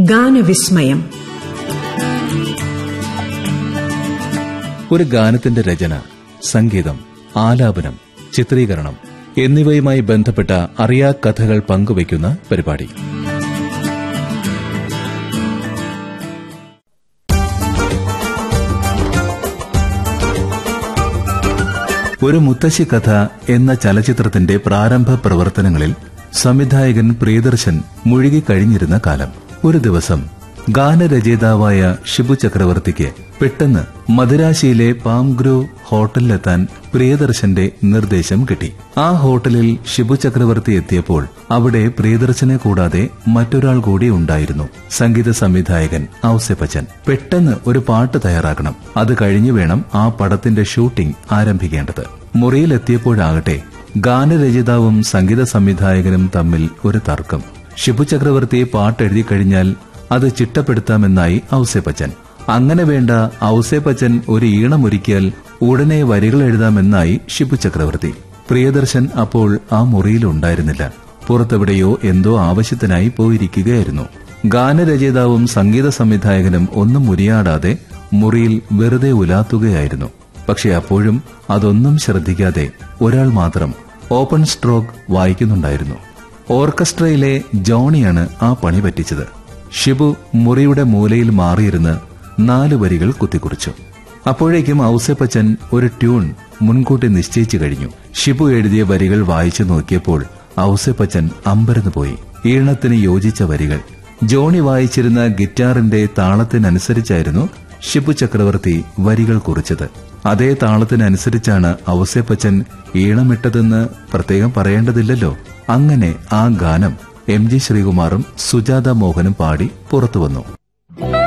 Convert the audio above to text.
ഗാനവിസ്മയം ഒരു ഗാനത്തിന്റെ രചന സംഗീതം ആലാപനം ചിത്രീകരണം എന്നിവയുമായി ബന്ധപ്പെട്ട അറിയാ കഥകൾ പങ്കുവയ്ക്കുന്ന പരിപാടി ഒരു മുത്തശ്ശി കഥ എന്ന ചലച്ചിത്രത്തിന്റെ പ്രാരംഭ പ്രവർത്തനങ്ങളിൽ സംവിധായകൻ പ്രിയദർശൻ മുഴുകിക്കഴിഞ്ഞിരുന്ന കാലം ഒരു ദിവസം ഗാനരചയിതാവായ ഷിബു ചക്രവർത്തിക്ക് പെട്ടെന്ന് മദുരാശിയിലെ പാം ഗ്രൂവ് ഹോട്ടലിലെത്താൻ പ്രിയദർശന്റെ നിർദ്ദേശം കിട്ടി ആ ഹോട്ടലിൽ ഷിബു ചക്രവർത്തി എത്തിയപ്പോൾ അവിടെ പ്രിയദർശനെ കൂടാതെ മറ്റൊരാൾ കൂടി ഉണ്ടായിരുന്നു സംഗീത സംവിധായകൻ ഔസെപ്പച്ചൻ പെട്ടെന്ന് ഒരു പാട്ട് തയ്യാറാക്കണം അത് കഴിഞ്ഞു വേണം ആ പടത്തിന്റെ ഷൂട്ടിംഗ് ആരംഭിക്കേണ്ടത് മുറിയിലെത്തിയപ്പോഴാകട്ടെ ഗാനരചയിതാവും സംഗീത സംവിധായകനും തമ്മിൽ ഒരു തർക്കം ഷിബു ചക്രവർത്തി പാട്ടെഴുതി കഴിഞ്ഞാൽ അത് ചിട്ടപ്പെടുത്താമെന്നായി ഔസേപ്പച്ചൻ അങ്ങനെ വേണ്ട ഔസേപ്പച്ചൻ ഒരു ഈണമൊരുക്കിയാൽ ഉടനെ വരികൾ എഴുതാമെന്നായി ഷിബു ചക്രവർത്തി പ്രിയദർശൻ അപ്പോൾ ആ മുറിയിൽ ഉണ്ടായിരുന്നില്ല പുറത്തെവിടെയോ എന്തോ ആവശ്യത്തിനായി പോയിരിക്കുകയായിരുന്നു ഗാനരചയിതാവും സംഗീത സംവിധായകനും ഒന്നും മുരിയാടാതെ മുറിയിൽ വെറുതെ ഉലാത്തുകയായിരുന്നു പക്ഷെ അപ്പോഴും അതൊന്നും ശ്രദ്ധിക്കാതെ ഒരാൾ മാത്രം ഓപ്പൺ സ്ട്രോക്ക് വായിക്കുന്നുണ്ടായിരുന്നു ഓർക്കസ്ട്രയിലെ ജോണിയാണ് ആ പണി പറ്റിച്ചത് ഷിബു മുറിയുടെ മൂലയിൽ മാറിയിരുന്ന് നാല് വരികൾ കുത്തിക്കുറിച്ചു അപ്പോഴേക്കും ഔസേപ്പച്ചൻ ഒരു ട്യൂൺ മുൻകൂട്ടി നിശ്ചയിച്ചു കഴിഞ്ഞു ഷിബു എഴുതിയ വരികൾ വായിച്ചു നോക്കിയപ്പോൾ ഔസേപ്പച്ചൻ അമ്പരന്ന് പോയി ഈണത്തിന് യോജിച്ച വരികൾ ജോണി വായിച്ചിരുന്ന ഗിറ്റാറിന്റെ താളത്തിനനുസരിച്ചായിരുന്നു ഷിബു ചക്രവർത്തി വരികൾ കുറിച്ചത് അതേ താളത്തിനനുസരിച്ചാണ് ഔസേപ്പച്ചൻ ഈണമിട്ടതെന്ന് പ്രത്യേകം പറയേണ്ടതില്ലല്ലോ അങ്ങനെ ആ ഗാനം എം ജി ശ്രീകുമാറും സുജാത മോഹനും പാടി പുറത്തുവന്നു